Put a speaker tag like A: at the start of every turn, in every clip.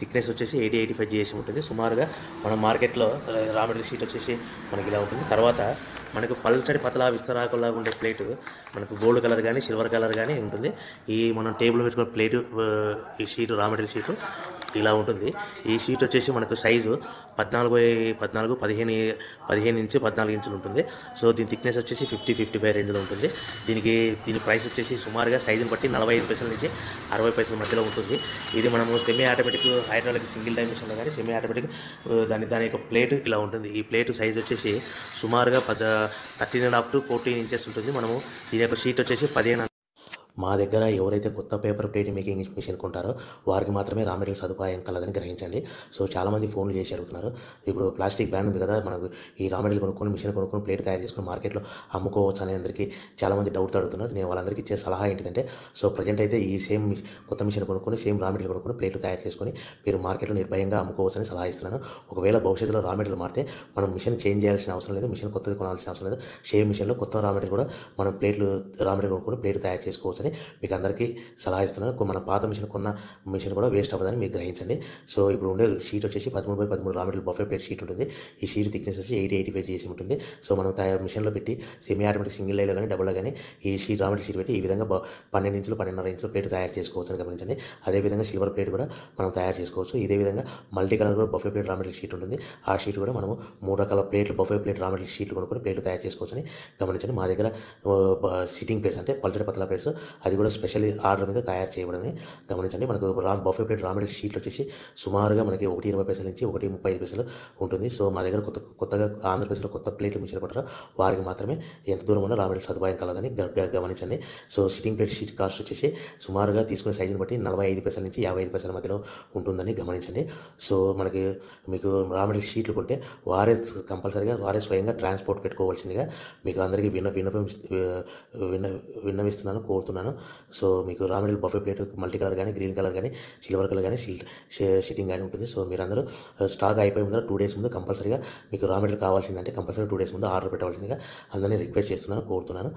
A: thickness వచ్చేసి eighty eighty five GSM ఉంటుంది సుమారుగా మన మార్కెట్లో రా మెటీరియల్ షీట్ వచ్చేసి మనకి ఇలా ఉంటుంది తర్వాత మనకు పల్చడి పతలా విస్తరాకులాగా ఉండే ప్లేట్ మనకు గోల్డ్ కలర్ కానీ సిల్వర్ కలర్ కానీ ఉంటుంది ఈ మనం టేబుల్ పెట్టుకున్న ప్లేట్ ఈ షీట్ రా మెటీరియల్ షీటు ఇలా ఉంటుంది ఈ షీట్ వచ్చేసి మనకు సైజు పద్నాలుగు బై పద్నాలుగు పదిహేను పదిహేను ఇంచు పద్నాలుగు ఇంచులు ఉంటుంది సో దీని థిక్నెస్ వచ్చేసి ఫిఫ్టీ ఫిఫ్టీ ఫైవ్ రేంజ్లో ఉంటుంది దీనికి దీని ప్రైస్ వచ్చేసి సుమారుగా సైజుని బట్టి నలభై ఐదు పైసల నుంచి అరవై పైసల మధ్యలో ఉంటుంది ఇది మనము సెమీ ఆటోమేటిక్ హైడ్రాలిక్ సింగిల్ డైమెన్షన్లో కానీ సెమీ ఆటోమేటిక్ ఆ, దాని దాని యొక్క ప్లేట్ ఇలా ఉంటుంది ఈ ప్లేట్ సైజ్ వచ్చేసి సుమారుగా పద thirteen and half to fourteen inches ఉంటుంది మనము దీని యొక్క షీట్ వచ్చేసి పదిహేను మా దగ్గర ఎవరైతే కొత్త పేపర్ ప్లేట్ మేకింగ్ మిషన్ కొంటారో వారికి మాత్రమే రా మెటీరియల్ సదుపాయం కలదని గ్రహించండి సో చాలామంది ఫోన్లు చేసి అడుగుతున్నారు ఇప్పుడు ప్లాస్టిక్ బ్యాన్ ఉంది కదా మనకు ఈ రా మెటీరియల్ కొనుక్కొని మిషన్ కొనుక్కొని ప్లేట్ తయారు చేసుకుని మార్కెట్లో అమ్ముకోవచ్చు అనే అందరికీ చాలామంది డౌట్ అడుగుతున్నారు నేను వాళ్ళందరికీ ఇచ్చే సలహా ఏంటిదంటే సో ప్రజెంట్ అయితే ఈ సేమ్ మిష- కొత్త మిషన్ కొనుక్కొని సేమ్ రా మెటీరియల్ కొనుక్కొని ప్లేట్లు తయారు చేసుకొని మీరు మార్కెట్లో నిర్భయంగా అమ్ముకోవచ్చు అని సలహా ఇస్తున్నాను ఒకవేళ భవిష్యత్తులో రా మెటీరియల్ మారితే మనం మిషన్ చేంజ్ చేయాల్సిన అవసరం లేదు మిషన్ కొత్తది కొనాల్సిన అవసరం లేదు సేమ్ మిషన్లో కొత్త రా మెటీరియల్ కూడా మనం ప్లేట్లు రా మెటీరియల్ కొనుక్కొని ప్లేట్ తయారు చేసుకోవచ్చు అని మీకు అందరికీ సలహా ఇస్తున్నాను కొ- మన పాత మిషన్ కొన్న మిషన్ కూడా వేస్ట్ అవ్వదని మీరు గ్రహించండి సో ఇప్పుడు ఉండే షీట్ వచ్చేసి పదమూడు బై పదమూడు రా మెటీరియల్ బఫే ప్లేట్ షీట్ ఉంటుంది ఈ షీట్ థిక్నెస్ వచ్చి ఎయిటీ ఎయిటీ ఫైవ్ చేసి ఉంటుంది సో మనం తయారు మిషన్లో పెట్టి సెమీ ఆటోమేటిక్ సింగిల్ లైలో కానీ డబుల్లో కానీ ఈ షీట్ రా మెటీరియల్ షీట్ పెట్టి ఈ విధంగా బ- పన్నెండు ఇంచులు పన్నెండున్నర ఇంచులు ప్లేట్ తయారు చేసుకోవచ్చు అని గమనించండి అదేవిధంగా సిల్వర్ ప్లేట్ కూడా మనం తయారు చేసుకోవచ్చు ఇదే విధంగా మల్టీ కలర్ కూడా buffet plate raw material sheet ఉంటుంది ఆ షీట్ కూడా మనము మూడు రకాల ప్లేట్లు బఫే ప్లేట్ రా మెటీరియల్ షీట్లు కొనుక్కొని ప్లేట్లు తయారు చేసుకోవచ్చు అని గమనించండి మా దగ్గర సిట్టింగ్ ప్లేట్స్ అంటే పల్చడి పతల ప్లేట్స్ అది కూడా స్పెషల్ ఆర్డర్ మీద తయారు చేయబడింది గమనించండి మనకు రా బఫే ప్లేట్ రా మెటీరియల్ షీట్లు వచ్చేసి సుమారుగా మనకి ఒకటి ఇరవై పైసల నుంచి ఒకటి ముప్పై ఐదు పైసలు ఉంటుంది సో మా దగ్గర కొత్త కొత్తగా ఆంధ్రప్రదేశ్లో కొత్త ప్లేట్లు మిషన్ కొట్టారో వారికి మాత్రమే ఎంత దూరం ఉన్న రా మెటీరియల్ సదుపాయం కలదని గ- గ- గమనించండి so sitting plate sheet cost వచ్చేసి సుమారుగా తీసుకునే సైజుని బట్టి నలభై ఐదు పైసల నుంచి యాభై ఐదు పైసల మధ్యలో ఉంటుందని గమనించండి సో మనకి మీకు రా మెటీరియల్ షీట్లు కొంటే వారే కంపల్సరీగా వారే స్వయంగా ట్రాన్స్పోర్ట్ పెట్టుకోవాల్సిందిగా మీకు అందరికీ విన్న విన్నపం విన్న విన్నవిస్తున్నాను కోరుతున్నాను సో మీకు raw material buffet plate multi colour కానీ గ్రీన్ కలర్ కానీ సిల్వర్ కలర్ కానీ సిట్టింగ్ కానీ ఉంటుంది సో మీరందరూ స్టాక్ అయిపోయి ముందర టూ డేస్ ముందు కంపల్సరీగా మీకు రా మెటీరియల్ కావాల్సిందంటే కంపల్సరీ టూ డేస్ ముందు ఆర్డర్ పెట్టవలసిందిగా అందరినీ రిక్వెస్ట్ చేస్తున్నాను కోరుతున్నాను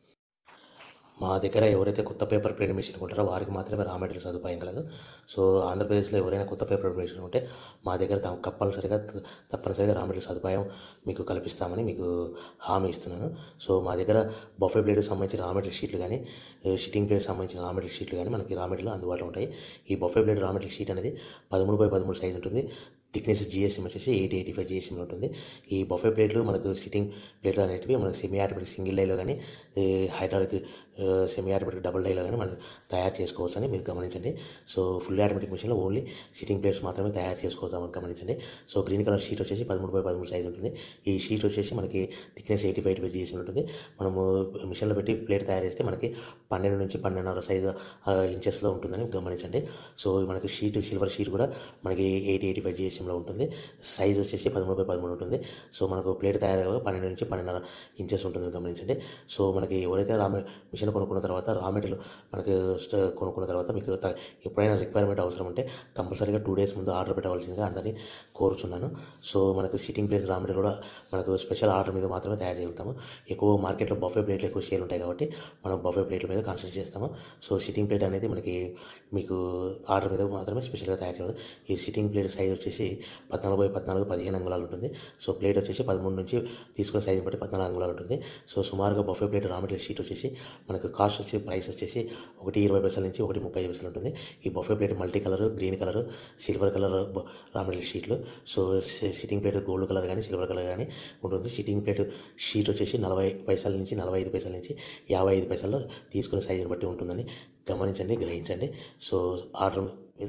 A: మా దగ్గర ఎవరైతే కొత్త పేపర్ ప్లేట్ మిషన్ కొంటారో వారికి మాత్రమే రా మెటీరియల్ సదుపాయం కలదు సో ఆంధ్రప్రదేశ్లో ఎవరైనా కొత్త పేపర్ ప్లేట్ మిషన్ ఉంటే మా దగ్గర త- కంపల్సరిగా త- తప్పనిసరిగా రా మెటీరియల్ సదుపాయం మీకు కల్పిస్తామని మీకు హామీ ఇస్తున్నాను సో మా దగ్గర బఫే ప్లేట్కి సంబంధించిన రా మెటీరియల్ షీట్లు కానీ షిట్టింగ్ ప్లేట్కి సంబంధించిన రా మెటీరియల్ షీట్లు కానీ మనకి రా మెటీరియల్ అందుబాటులో ఉంటాయి ఈ buffet plate raw material sheet అనేది పదమూడు బై పదమూడు సైజ్ ఉంటుంది థిక్నెస్ జిఎస్ఎం వచ్చేసి ఎయిటీ ఎయిటీ ఫైవ్ జిఎస్ఎం ఉంటుంది ఈ బఫే ప్లేట్లు మనకు సిట్టింగ్ ప్లేట్లు అనేటివి మనకు సెమీ ఆటోమేటిక్ సింగిల్ డైలో కానీ హైడ్రాలిక్ సెమీ ఆటోమేటిక్ డబుల్ డైలో కానీ మనం తయారు చేసుకోవచ్చు అని మీరు గమనించండి సో ఫుల్ ఆటోమేటిక్ మిషన్లో ఓన్లీ సిట్టింగ్ ప్లేట్స్ మాత్రమే తయారు చేసుకోవచ్చు అని గమనించండి సో గ్రీన్ కలర్ షీట్ వచ్చేసి పదమూడు బై పదమూడు సైజ్ ఉంటుంది ఈ షీట్ వచ్చేసి మనకి థిక్నెస్ ఎయిటీ ఫైవ్ జిఎస్ఎం ఉంటుంది మనము మిషన్లో పెట్టి ప్లేట్ తయారు చేస్తే మనకి పన్నెండు నుంచి పన్నెండున్నర సైజు ఇంచెస్లో ఉంటుందని గమనించండి సో మనకి షీట్ సిల్వర్ షీట్ కూడా మనకి ఎయిటీ ఎయిటీ ఫైవ్ జిఎస్ఎంలో ఉంటుంది సైజ్ వచ్చేసి పదమూడు బై పదమూడు ఉంటుంది సో మనకు ప్లేట్ తయారు పన్నెండు నుంచి పన్నెండున్నర ఇంచెస్ ఉంటుందని గమనించండి సో మనకి ఎవరైతే రా మె- మిషన్ కొనుక్కున్న తర్వాత రా మెటీరియల్ మనకి స్ట- కొనుక్కున్న తర్వాత మీకు త- ఎప్పుడైనా రిక్వైర్మెంట్ అవసరం ఉంటే కంపల్సరీగా టూ డేస్ ముందు ఆర్డర్ పెట్టవలసిందిగా అందరినీ కోరుచున్నాను సో మనకు సిట్టింగ్ ప్లేస్ రా మెటీరియల్ కూడా మనకు స్పెషల్ ఆర్డర్ మీద మాత్రమే తయారు చేయగలుగుతాము ఎక్కువ మార్కెట్లో బఫే ప్లేట్లు ఎక్కువ సేల్ ఉంటాయి కాబట్టి మనం బఫే ప్లేట్ల మీద కాన్సన్ట్రేట్ చేస్తాము సో సిట్టింగ్ ప్లేట్ అనేది మనకి మీకు ఆర్డర్ మీద మాత్రమే స్పెషల్గా తయారు చేయడం ఈ సిట్టింగ్ ప్లేట్ సైజ్ వచ్చేసి పద్నాలుగు బై పద్నాలుగు పదిహేను అంగుళాలు ఉంటుంది సో ప్లేట్ వచ్చేసి పదమూడు నుంచి తీసుకున్న సైజ్ బట్టి పద్నాలుగు అంగుళాలు ఉంటుంది సో సుమారుగా buffet plate raw material sheet వచ్చేసి మనకు కాస్ట్ వచ్చి ప్రైస్ వచ్చేసి ఒకటి ఇరవై పైసల నుంచి ఒకటి ముప్పై ఐదు పైసలు ఉంటుంది ఈ buffet plate multi colour green colour silver colour raw material షీట్లు so sitting plate gold colour కానీ సిల్వర్ కలర్ కానీ ఉంటుంది సిట్టింగ్ ప్లేట్ షీట్ వచ్చేసి నలభై పైసల నుంచి నలభై ఐదు పైసల నుంచి యాభై ఐదు పైసల్లో తీసుకునే సైజుని బట్టి ఉంటుందని గమనించండి గ్రహించండి సో ఆర్డర్ మీద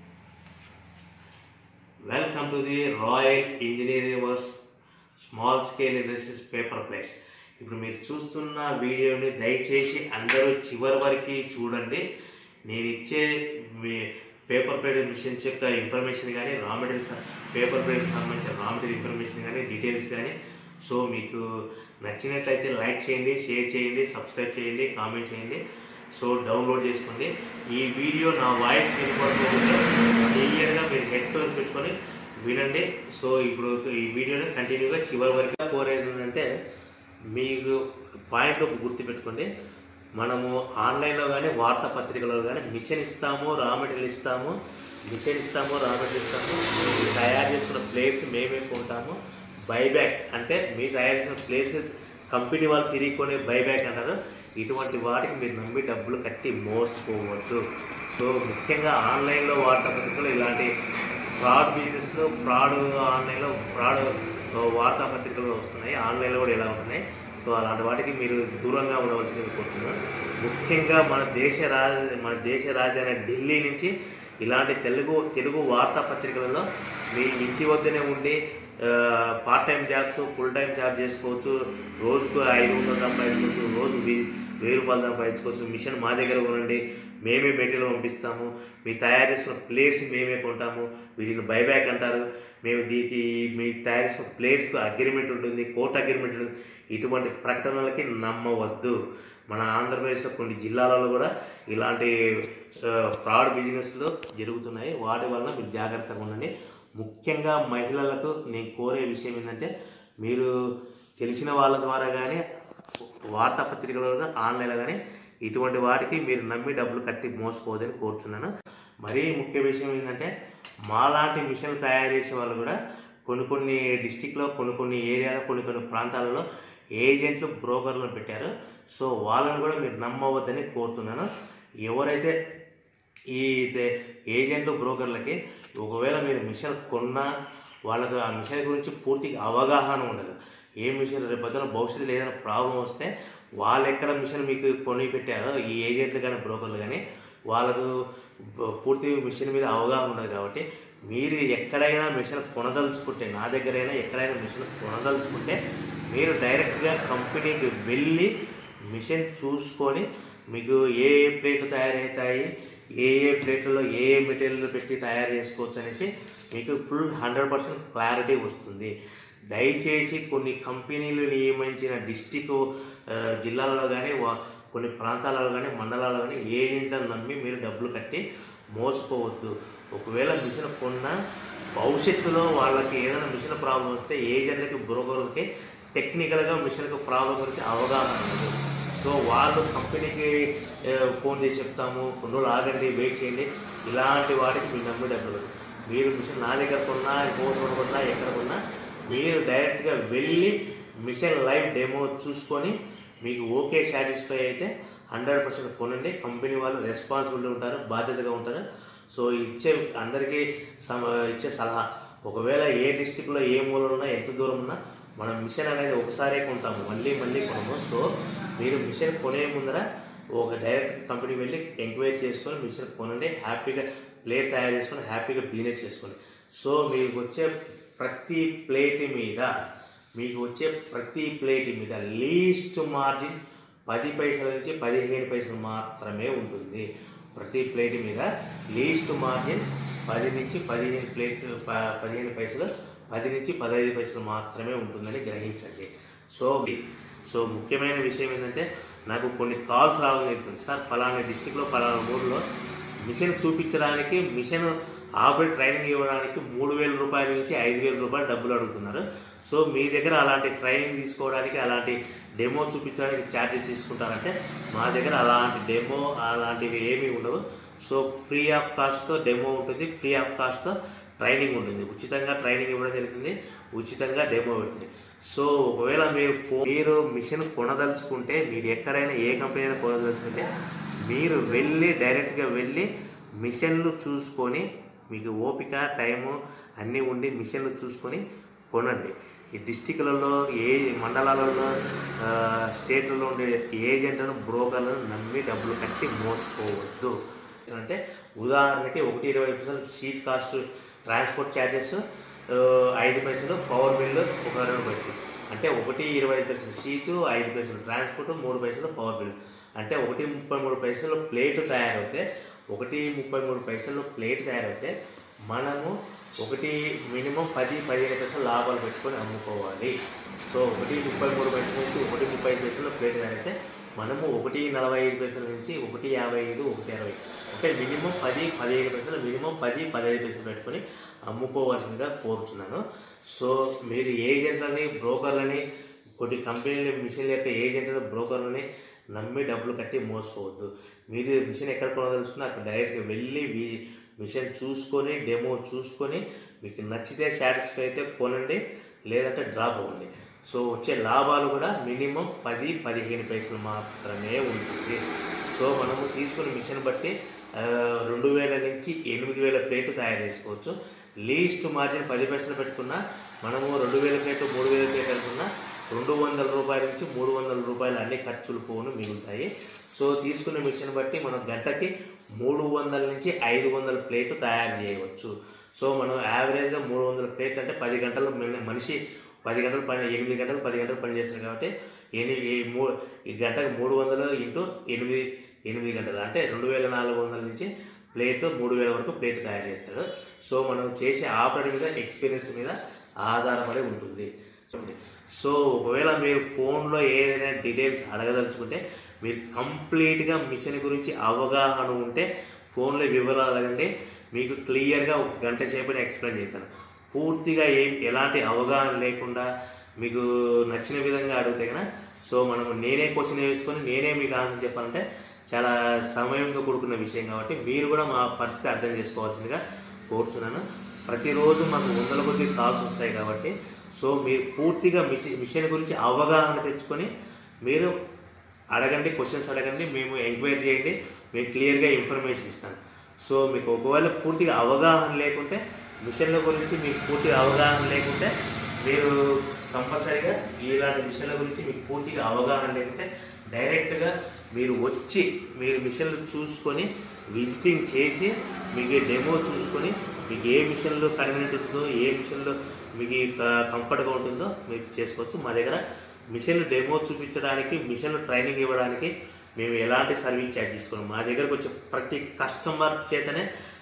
B: welcome to the royal engineering works small scale industries paper plates ఇప్పుడు మీరు చూస్తున్న వీడియోని దయచేసి అందరూ చివరి వరకు చూడండి నేను ఇచ్చే మీ పేపర్ ప్లేట్ మిషన్స్ యొక్క ఇన్ఫర్మేషన్ కానీ రా మెటీరియల్స్ పేపర్ ప్లేట్కి సంబంధించిన రా మెటీరియల్ ఇన్ఫర్మేషన్ కానీ డీటెయిల్స్ కానీ సో మీకు నచ్చినట్లయితే లైక్ చేయండి షేర్ చేయండి సబ్స్క్రైబ్ చేయండి కామెంట్ చేయండి సో డౌన్లోడ్ చేసుకోండి ఈ వీడియో నా వాయిస్ వినపడుతుంటే క్లియర్గా మీరు హెడ్ ఫోన్స్ పెట్టుకొని వినండి సో ఇప్పుడు ఈ వీడియోని కంటిన్యూగా చివరి వరకు కోరేది ఏంటంటే మీకు పాయింట్లు గుర్తుపెట్టుకోండి మనము ఆన్లైన్లో కానీ వార్తాపత్రికలో కానీ మిషన్ ఇస్తాము రా మెటీరియల్ ఇస్తాము మిషన్ ఇస్తాము రా మెటీరియల్ ఇస్తాము మీరు తయారు చేసుకున్న ప్లేట్స్ మేమే కొంటాము బైబ్యాక్ అంటే మీరు తయారు చేసిన ప్లేట్స్ కంపెనీ వాళ్ళు తిరిగి కొనే బైబ్యాక్ అంటారు ఇటువంటి వాటికి మీరు నమ్మి డబ్బులు కట్టి మోసపోవద్దు సో ముఖ్యంగా ఆన్లైన్లో వార్తాపత్రికలు ఇలాంటి ఫ్రాడ్ బిజినెస్లో ఫ్రాడ్ ఆన్లైన్లో ఫ్రాడ్ వార్తాపత్రికలు వస్తున్నాయి ఆన్లైన్లో కూడా ఇలా ఉంటున్నాయి సో అలాంటి వాటికి మీరు దూరంగా ఉండవలసింది కోరుతున్నాను ముఖ్యంగా మన దేశ రాజ మన దేశ రాజధాని ఢిల్లీ నుంచి ఇలాంటి తెలుగు తెలుగు వార్తాపత్రికలలో మీ ఇంటి వద్దనే ఉండి part time jobs full time job చేసుకోవచ్చు రోజుకు ఐదు వందలు సంపాదించుకోవచ్చు రోజు వెయ్యి వెయ్యి రూపాయలు సంపాదించుకోవచ్చు మిషన్ మా దగ్గర కొనండి మేమే మెటీరియల్ పంపిస్తాము మీరు తయారు చేసిన ప్లేట్స్ మేమే కొంటాము వీటిని బైబ్యాక్ అంటారు మేము దీనికి మీ తయారు చేసిన ప్లేట్స్కి అగ్రిమెంట్ ఉంటుంది కోర్టు అగ్రిమెంట్ ఉంటుంది ఇటువంటి ప్రకటనలకి నమ్మవద్దు మన ఆంధ్రప్రదేశ్లో కొన్ని జిల్లాలలో కూడా ఇలాంటి ఆ, ఫ్రాడ్ బిజినెస్లు జరుగుతున్నాయి వాటి వలన మీరు జాగ్రత్తగా ఉండండి ముఖ్యంగా మహిళలకు నేను కోరే విషయం ఏంటంటే మీరు తెలిసిన వాళ్ళ ద్వారా కానీ వార్తాపత్రికలలో ఆన్లైన్లో కానీ ఇటువంటి వాటికి మీరు నమ్మి డబ్బులు కట్టి మోసపోదని కోరుచున్నాను మరీ ముఖ్య విషయం ఏంటంటే మాలాంటి మిషన్లు తయారు చేసే వాళ్ళు కూడా కొన్ని కొన్ని డిస్టిక్లో కొన్ని కొన్ని ఏరియాలో కొన్ని కొన్ని ప్రాంతాలలో ఏజెంట్లు బ్రోకర్లను పెట్టారు సో వాళ్ళని కూడా మీరు నమ్మవద్దని కోరుతున్నాను ఎవరైతే ఈ తే- ఏజెంట్లు బ్రోకర్లకి ఒకవేళ మీరు మిషన్ కొన్నా వాళ్ళకు ఆ మిషన్ గురించి పూర్తిగా అవగాహన ఉండదు ఏ మిషన్ రేపు పొద్దున భవిష్యత్తులో ఏదైనా ప్రాబ్లం వస్తే వాళ్ళు ఎక్కడ మిషన్ మీకు కొని పెట్టారో ఈ ఏజెంట్లు కానీ బ్రోకర్లు కానీ వాళ్ళకు బ- పూర్తి మిషన్ మీద అవగాహన ఉండదు కాబట్టి మీరు ఎక్కడైనా మిషన్ కొనదలుచుకుంటే నా దగ్గరైనా ఎక్కడైనా మిషన్ కొనదలుచుకుంటే మీరు డైరెక్ట్గా కంపెనీకి వెళ్ళి మిషన్ చూసుకొని మీకు ఏ ఏ ప్లేట్లు తయారవుతాయి ఏ ఏ ప్లేట్లలో ఏ ఏ మెటీరియల్ పెట్టి తయారు చేసుకోవచ్చు అనేసి మీకు ఫుల్ హండ్రెడ్ పర్సెంట్ క్లారిటీ వస్తుంది దయచేసి కొన్ని కంపెనీలు నియమించిన డిస్టిక్ జిల్లాలలో కానీ కొన్ని ప్రాంతాలలో కానీ మండలాల్లో కానీ ఏజెంట్లను నమ్మి మీరు డబ్బులు కట్టి మోసపోవద్దు ఒకవేళ మిషన్ కొన్నా భవిష్యత్తులో వాళ్ళకి ఏదైనా మిషన్ ప్రాబ్లం వస్తే ఏజెంట్లకి బ్రోకర్లకి టెక్నికల్గా మిషన్కి ప్రాబ్లం గురించి అవగాహన ఉండదు సో వాళ్ళు కంపెనీకి ఆ, ఫోన్ చేసి చెప్తాము కొన్ని రోజులు ఆగండి వెయిట్ చేయండి ఇలాంటి వాటికి మీరు నమ్మి డబ్బులు మీరు మిషన్ నా దగ్గర కొన్నా ఇంకో చోట కొన్నా ఎక్కడ కొన్నా మీరు డైరెక్ట్గా వెళ్ళి మిషన్ లైవ్ డెమో చూసుకొని మీకు ఓకే సాటిస్ఫై అయితే హండ్రెడ్ పర్సెంట్ కొనండి కంపెనీ వాళ్ళు రెస్పాన్సిబిలిటీ ఉంటారు బాధ్యతగా ఉంటారు సో ఇచ్చే అందరికీ సమ ఇచ్చే సలహా ఒకవేళ ఏ డిస్టిక్లో ఏ మూలలో ఉన్నా ఎంత దూరం ఉన్నా మనం మిషన్ అనేది ఒకసారే కొంటాము మళ్ళీ మళ్ళీ కొనము సో మీరు మిషన్ కొనే ముందర ఒక డైరెక్ట్ కంపెనీ వెళ్ళి ఎంక్వైరీ చేసుకొని మిషన్ కొనండి హ్యాపీగా ప్లేట్ తయారు చేసుకొని హ్యాపీగా బిజినెస్ చేసుకోండి సో మీకు వచ్చే ప్రతి ప్లేట్ మీద మీకు వచ్చే ప్రతి ప్లేట్ మీద లీస్ట్ మార్జిన్ పది పైసల నుంచి పదిహేను పైసలు మాత్రమే ఉంటుంది ప్రతి ప్లేట్ మీద లీస్ట్ మార్జిన్ పది నుంచి పదిహేను ప్లేట్ ప- పదిహేను పైసలు పది నుంచి పదహైదు పైసలు మాత్రమే ఉంటుందని గ్రహించండి సో సో ముఖ్యమైన విషయం ఏంటంటే నాకు కొన్ని కాల్స్ రావడం జరుగుతుంది సార్ ఫలానా డిస్టిక్లో ఫలానా ఊర్లో మిషన్ చూపించడానికి మిషన్ ఆపరేట్ ట్రైనింగ్ ఇవ్వడానికి మూడు వేల రూపాయల నుంచి ఐదు వేల రూపాయలు డబ్బులు అడుగుతున్నారు సో మీ దగ్గర అలాంటి ట్రైనింగ్ తీసుకోవడానికి అలాంటి డెమో చూపించడానికి ఛార్జెస్ తీసుకుంటారంటే మా దగ్గర అలాంటి డెమో అలాంటివి ఏమీ ఉండవు సో ఫ్రీ ఆఫ్ కాస్ట్తో డెమో ఉంటుంది ఫ్రీ ఆఫ్ కాస్ట్తో ట్రైనింగ్ ఉంటుంది ఉచితంగా ట్రైనింగ్ ఇవ్వడం జరుగుతుంది ఉచితంగా డెమో పెడుతుంది సో ఒకవేళ మీరు ఫోన్ మీరు మిషన్ కొనదలుచుకుంటే మీరు ఎక్కడైనా ఏ కంపెనీ అయినా కొనదలుచుకుంటే మీరు వెళ్ళి డైరెక్ట్గా వెళ్ళి మిషన్లు చూసుకొని మీకు ఓపిక టైము అన్నీ ఉండి మిషన్లు చూసుకొని కొనండి ఈ డిస్టిక్లలో ఏ మండలాలలో ఆ, స్టేట్లలో ఉండే ఏజెంట్లను బ్రోకర్లను నమ్మి డబ్బులు కట్టి మోసపోవద్దు అంటే ఉదాహరణకి ఒకటి ఇరవై పైసలు షీట్ కాస్ట్ ట్రాన్స్పోర్ట్ ఛార్జెస్ ఐదు పైసలు పవర్ బిల్లు ఒక రెండు పైసలు అంటే ఒకటి ఇరవై ఐదు పైసలు షీటు ఐదు పైసలు ట్రాన్స్పోర్ట్ మూడు పైసలు పవర్ బిల్ అంటే ఒకటి ముప్పై మూడు పైసలు ప్లేట్ తయారవుతే ఒకటి ముప్పై మూడు పైసలు ప్లేట్ తయారవుతే మనము ఒకటి మినిమం పది పదిహేను పైసలు లాభాలు పెట్టుకొని అమ్ముకోవాలి సో ఒకటి ముప్పై మూడు పైసల నుంచి ఒకటి ముప్పై ఐదు పైసలు ప్లేట్ తయారైతే మనము ఒకటి నలభై ఐదు పైసల నుంచి ఒకటి యాభై ఐదు ఒకటి అరవై అంటే మినిమం పది పదిహేను పైసలు మినిమం పది పదిహేను పైసలు పెట్టుకొని అమ్ముకోవాల్సిందిగా కోరుతున్నాను సో మీరు ఏజెంట్లని బ్రోకర్లని కొన్ని కంపెనీల మిషన్ల యొక్క ఏజెంట్లను బ్రోకర్లని నమ్మి డబ్బులు కట్టి మోసపోవద్దు మీరు మిషన్ ఎక్కడ కొనదలుచుకున్నా అక్కడ డైరెక్ట్గా వెళ్ళి వి- మిషన్ చూసుకొని డెమో చూసుకొని మీకు నచ్చితే సాటిస్ఫై అయితే కొనండి లేదంటే డ్రాప్ అవ్వండి సో వచ్చే లాభాలు కూడా మినిమం పది పదిహేను పైసలు మాత్రమే ఉంటుంది సో మనము తీసుకున్న మిషన్ బట్టి ఆ, రెండు వేల నుంచి ఎనిమిది వేల ప్లేట్లు తయారు చేసుకోవచ్చు లీస్ట్ మార్జిన్ పది పైసలు పెట్టుకున్నా మనము రెండు వేల ప్లేట్లు మూడు వేల ప్లేట్ అనుకున్నా రెండు వందల రూపాయల నుంచి మూడు వందల రూపాయలు అన్ని ఖర్చులు పోను మిగులుతాయి సో తీసుకున్న మిషన్ బట్టి మనం గంటకి మూడు వందల నుంచి ఐదు వందల ప్లేట్లు తయారు చేయవచ్చు సో మనం యావరేజ్గా మూడు వందల ప్లేట్లు అంటే పది గంటలు మన- మనిషి పది గంటలు పని ఎనిమిది గంటలు పది గంటలు పని చేస్తారు కాబట్టి ఎని ఈ మూ ఈ గంటకు మూడు వందలు ఇంటూ ఎనిమిది ఎనిమిది గంటలు అంటే రెండు వేల నాలుగు వందల నుంచి ప్లేట్ మూడు వేల వరకు ప్లేట్ తయారు చేస్తాడు సో మనం చేసే ఆపరేటింగ్ మీద ఎక్స్పీరియన్స్ మీద ఆధారపడి ఉంటుంది సో ఒకవేళ మీరు ఫోన్లో ఏదైనా డీటెయిల్స్ అడగదలుచుకుంటే మీరు కంప్లీట్గా మిషన్ గురించి అవగాహన ఉంటే ఫోన్లో వివరాలు అడగండి మీకు క్లియర్గా ఒక గంట సేపు ఎక్స్ప్లెయిన్ చేస్తాను పూర్తిగా ఏం ఎలాంటి అవగాహన లేకుండా మీకు నచ్చిన విధంగా అడిగితే కనుక సో మనం నేనే క్వశ్చన్ వేసుకొని నేనే మీకు ఆన్సర్ చెప్పాలంటే చాలా సమయంతో కూడుకున్న విషయం కాబట్టి మీరు కూడా మా పరిస్థితి అర్థం చేసుకోవాల్సిందిగా కోరుతున్నాను ప్రతిరోజు మాకు వందల కొద్ది కాల్స్ వస్తాయి కాబట్టి సో మీరు పూర్తిగా మిషన్ మిషన్ గురించి అవగాహన తెచ్చుకొని మీరు అడగండి క్వశ్చన్స్ అడగండి మేము ఎంక్వైరీ చేయండి మేము క్లియర్గా ఇన్ఫర్మేషన్ ఇస్తాను సో మీకు ఒకవేళ పూర్తిగా అవగాహన లేకుంటే మిషన్ల గురించి మీకు పూర్తిగా అవగాహన లేకుంటే మీరు కంపల్సరీగా ఇలాంటి మిషన్ల గురించి మీకు పూర్తిగా అవగాహన లేకుంటే డైరెక్ట్గా మీరు వచ్చి మీరు మిషన్లు చూసుకొని విజిటింగ్ చేసి మీకు డెమో చూసుకొని మీకు ఏ మిషన్లో కన్వీనియంట్ ఉంటుందో ఏ మిషన్లో మీకు కంఫర్ట్గా ఉంటుందో మీరు చేసుకోవచ్చు మా దగ్గర మిషన్ డెమో చూపించడానికి మిషన్ ట్రైనింగ్ ఇవ్వడానికి మేము ఎలాంటి సర్వీస్ ఛార్జ్ తీసుకోము మా దగ్గరకు వచ్చే ప్రతి కస్టమర్ చేతనే